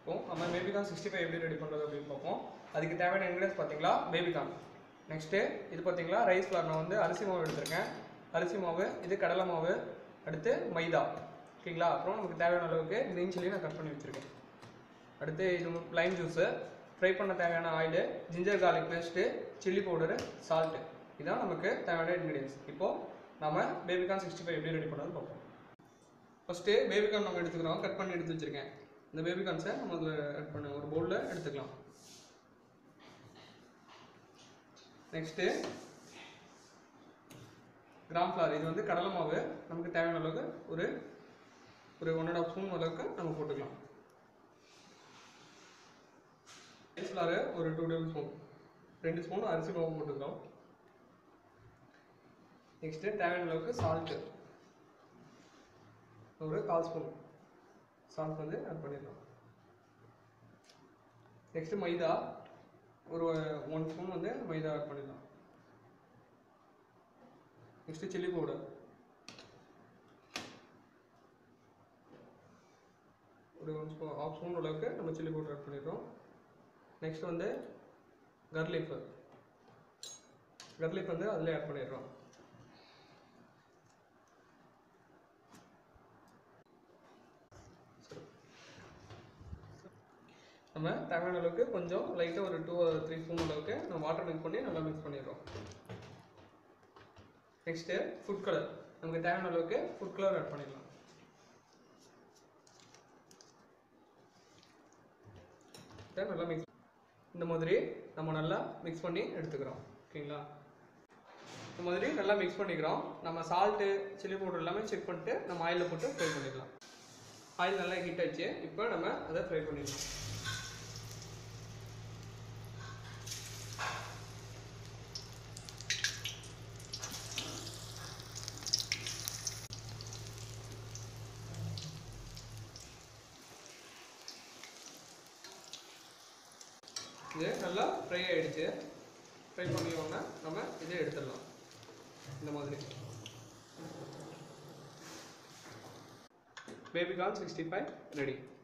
இப்போ நம்ம baby corn sixty five எப்படி ரெடி பண்ணுறது அப்படின்னு பார்ப்போம் அதுக்கு தேவையான இன்க்ரீடியன்ஸ் பார்த்தீங்களா பேபிகார்ன் நெக்ஸ்ட்டு இது பார்த்தீங்களா ரைஸ் ஃப்ளார் நான் வந்து அரிசி மாவு எடுத்திருக்கேன் அரிசி மாவு இது கடலை மாவு அடுத்து மைதா ஓகேங்களா அப்புறம் நமக்கு தேவையான அளவுக்கு கிரீன் சில்லி நான் கட் பண்ணி வச்சுருக்கேன் அடுத்து இது லைம் ஜூஸு ஃப்ரை பண்ண தேவையான oil ginger garlic paste chilli powder salt இதான் நமக்கு தேவையான இன்க்ரீடியன்ஸ் இப்போது நம்ம பேபிகார்ன் சிக்ஸ்டி ஃபைவ் எப்படி ரெடி பண்ணுறது பார்ப்போம் ஃபஸ்ட்டு பேபிகார்ன் நம்ம எடுத்துக்கிறோம் கட் பண்ணி எடுத்து வச்சுருக்கேன் இந்த பேபிகார்ன்ஸை நம்ம அதில் ஆட் பண்ண ஒரு பவுலில் எடுத்துக்கலாம் நெக்ஸ்ட்டு கிராம் ஃப்ளார் இது வந்து கடலை மாவு நமக்கு தேவையான அளவுக்கு ஒரு ஒரு ஒன் அண்ட் ஆஃப் ஸ்பூன் அளவுக்கு நம்ம போட்டுக்கலாம் ரைஸ் ஃப்ளாரு ஒரு டூ டேபிள் ஸ்பூன் ரெண்டு ஸ்பூன் அரிசி மாவு போட்டுக்கிறோம் நெக்ஸ்ட்டு தேவையான அளவுக்கு சால்ட்டு ஒரு கால் ஸ்பூன் சால்ட் வந்து ஆட் பண்ணிடலாம் நெக்ஸ்ட்டு மைதா ஒரு ஒன் ஸ்பூன் வந்து மைதா ஆட் பண்ணிடலாம் நெக்ஸ்ட்டு சில்லி பவுடர் ஒரு ஒன் ஸ்பூன் ஆஃப் ஸ்பூன் அளவுக்கு நம்ம சில்லி பவுடர் ஆட் பண்ணிடுறோம் நெக்ஸ்ட் வந்து கர்லீஃப் கர்லீஃப் வந்து அதில் ஆட் பண்ணிடுறோம் நம்ம தேவையான அளவுக்கு கொஞ்சம் லைட்டாக ஒரு டூ த்ரீ ஸ்பூன் அளவுக்கு நம்ம வாட்டர் மிக்ஸ் பண்ணி நல்லா மிக்ஸ் பண்ணிடுறோம் நெக்ஸ்ட்டு ஃபுட் கலர் நமக்கு தேவையான அளவுக்கு ஃபுட் கலர் ஆட் பண்ணிடலாம் இதை நல்லா மிக்ஸ் இந்த மாதிரி நம்ம நல்லா மிக்ஸ் பண்ணி எடுத்துக்கிறோம் ஓகேங்களா இந்த மாதிரி நல்லா மிக்ஸ் பண்ணிக்கிறோம் நம்ம சால்ட்டு சில்லி பவுடர் எல்லாமே செக் பண்ணிட்டு நம்ம ஆயிலில் போட்டு ஃப்ரை பண்ணிடலாம் ஆயில் நல்லா ஹீட் ஆச்சு இப்போ நம்ம அதை ஃப்ரை பண்ணிடலாம் இது நல்லா ஃப்ரை ஆயிடுச்சு ஃப்ரை பண்ணிடுவாங்க நம்ம இதை எடுத்துடலாம் இந்த மாதிரி baby corn sixty five ready